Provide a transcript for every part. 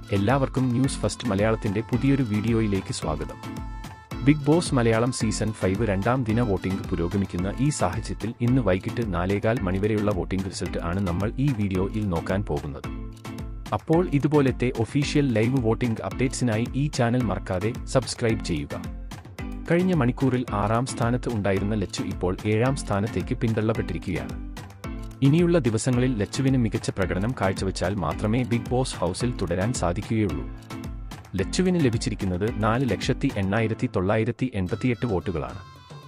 എല്ലാവർക്കും news first മലയാളത്തിന്റെ പുതിയൊരു വീഡിയോയിലേക്ക് സ്വാഗതം Bigg Boss Malayalam season five രണ്ടാം ദിന വോട്ടിംഗ് പുരോഗമിക്കുന്ന ഈ സാഹചര്യത്തിൽ ഇന്ന് വൈകിട്ട് നാലേകാൽ മണിവരെയുള്ള വോട്ടിംഗ് റിസൾട്ട് ആണ് നമ്മൾ ഈ വീഡിയോയിൽ നോക്കാൻ പോകുന്നത് അപ്പോൾ ഇതുപോലത്തെ ഒഫീഷ്യൽ ലൈവ് വോട്ടിംഗ് അപ്ഡേറ്റ്സിനായി ഈ ചാനൽ മറക്കാതെ സബ്സ്ക്രൈബ് ചെയ്യുക കഴിഞ്ഞ മണിക്കൂറിൽ ആറാം സ്ഥാനത്ത് ഉണ്ടായിരുന്ന ലച്ചു ഇപ്പോൾ ഏഴാം സ്ഥാനത്തേക്ക് പിന്തള്ളപ്പെട്ടിരിക്കുകയാണ് ഇനിയുള്ള ദിവസങ്ങളിൽ ലച്ചുവിന് മികച്ച പ്രകടനം കാഴ്ചവെച്ചാൽ മാത്രമേ ബിഗ് ബോസ് ഹൗസിൽ തുടരാൻ സാധിക്കുകയുള്ളൂ ലച്ചുവിന് ലഭിച്ചിരിക്കുന്നത് നാല് ലക്ഷത്തി എണ്ണായിരത്തി തൊള്ളായിരത്തി എൺപത്തിയെട്ട് വോട്ടുകളാണ്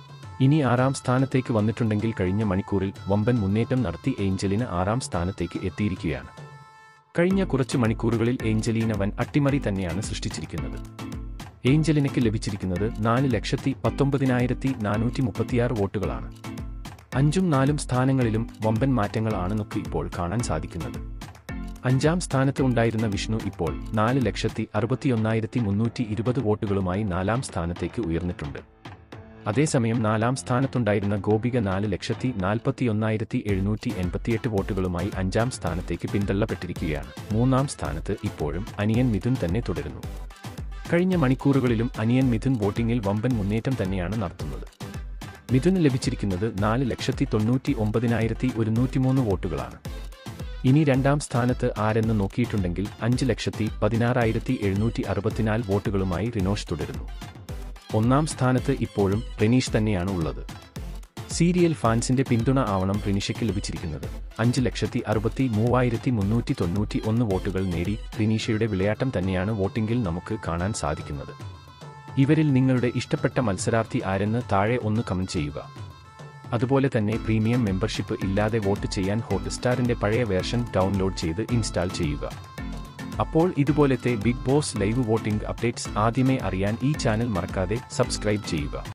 ഇനി ആറാം സ്ഥാനത്തേക്ക് വന്നിട്ടുണ്ടെങ്കിൽ കഴിഞ്ഞ മണിക്കൂറിൽ വമ്പൻ മുന്നേറ്റം നടത്തി ഏഞ്ചലിന് ആറാം സ്ഥാനത്തേക്ക് എത്തിയിരിക്കുകയാണ് കഴിഞ്ഞ കുറച്ച് മണിക്കൂറുകളിൽ ഏഞ്ചലീന വൻ അട്ടിമറി തന്നെയാണ് സൃഷ്ടിച്ചിരിക്കുന്നത് ഏഞ്ചലിനയ്ക്ക് ലഭിച്ചിരിക്കുന്നത് നാല് ലക്ഷത്തി പത്തൊമ്പതിനായിരത്തി നാനൂറ്റി മുപ്പത്തിയാറ് വോട്ടുകളാണ് അഞ്ചും നാലും സ്ഥാനങ്ങളിലും വമ്പൻ മാറ്റങ്ങളാണ് നമുക്ക് ഇപ്പോൾ കാണാൻ സാധിക്കുന്നത് അഞ്ചാം സ്ഥാനത്ത് ഉണ്ടായിരുന്ന വിഷ്ണു ഇപ്പോൾ നാല് ലക്ഷത്തി അറുപത്തിയൊന്നായിരത്തി മുന്നൂറ്റി ഇരുപത് വോട്ടുകളുമായി നാലാം സ്ഥാനത്തേക്ക് ഉയർന്നിട്ടുണ്ട് അതേസമയം നാലാം സ്ഥാനത്തുണ്ടായിരുന്ന ഗോപിക നാല് ലക്ഷത്തി നാൽപ്പത്തിയൊന്നായിരത്തി എഴുന്നൂറ്റി എൺപത്തിയെട്ട് വോട്ടുകളുമായി അഞ്ചാം സ്ഥാനത്തേക്ക് പിന്തള്ളപ്പെട്ടിരിക്കുകയാണ് മൂന്നാം സ്ഥാനത്ത് ഇപ്പോഴും അനിയൻ മിഥുൻ തന്നെ തുടരുന്നു കഴിഞ്ഞ മണിക്കൂറുകളിലും അനിയൻ മിഥുൻ വോട്ടിംഗിൽ വമ്പൻ മുന്നേറ്റം തന്നെയാണ് നടത്തുന്നത് മിഥുന് ലഭിച്ചിരിക്കുന്നത് നാല് ലക്ഷത്തി തൊണ്ണൂറ്റി ഒമ്പതിനായിരത്തി ഒരുന്നൂറ്റിമൂന്ന് വോട്ടുകളാണ് ഇനി രണ്ടാം സ്ഥാനത്ത് ആരെന്ന് നോക്കിയിട്ടുണ്ടെങ്കിൽ അഞ്ച് ലക്ഷത്തി പതിനാറായിരത്തി എഴുന്നൂറ്റി അറുപത്തിനാല് വോട്ടുകളുമായി റിനോഷ് തുടരുന്നു ഒന്നാം സ്ഥാനത്ത് ഇപ്പോഴും റിനീഷ് തന്നെയാണ് ഉള്ളത് സീരിയൽ ഫാൻസിന്റെ പിന്തുണ ആവണം റിനിഷയ്ക്ക് ലഭിച്ചിരിക്കുന്നത് അഞ്ച് ലക്ഷത്തി അറുപത്തി മൂവായിരത്തി മുന്നൂറ്റി തൊണ്ണൂറ്റി ഒന്ന് വോട്ടുകൾ നേടി റിനീഷയുടെ വിളയാട്ടം തന്നെയാണ് വോട്ടിംഗിൽ നമുക്ക് കാണാൻ സാധിക്കുന്നത് ഇവരിൽ നിങ്ങളുടെ ഇഷ്ടപ്പെട്ട മത്സരാർത്ഥി ആരെന്ന് താഴെ ഒന്ന് കമന്റ് ചെയ്യുക അതുപോലെ തന്നെ പ്രീമിയം മെമ്പർഷിപ്പ് ഇല്ലാതെ വോട്ട് ചെയ്യാൻ ഹോട്ട്സ്റ്റാറിന്റെ പഴയ വേർഷൻ ഡൗൺലോഡ് ചെയ്ത് ഇൻസ്റ്റാൾ ചെയ്യുക അപ്പോൾ ഇതുപോലത്തെ Bigg Boss live voting updates ആദ്യമേ അറിയാൻ ഈ ചാനൽ മറക്കാതെ സബ്സ്ക്രൈബ് ചെയ്യുക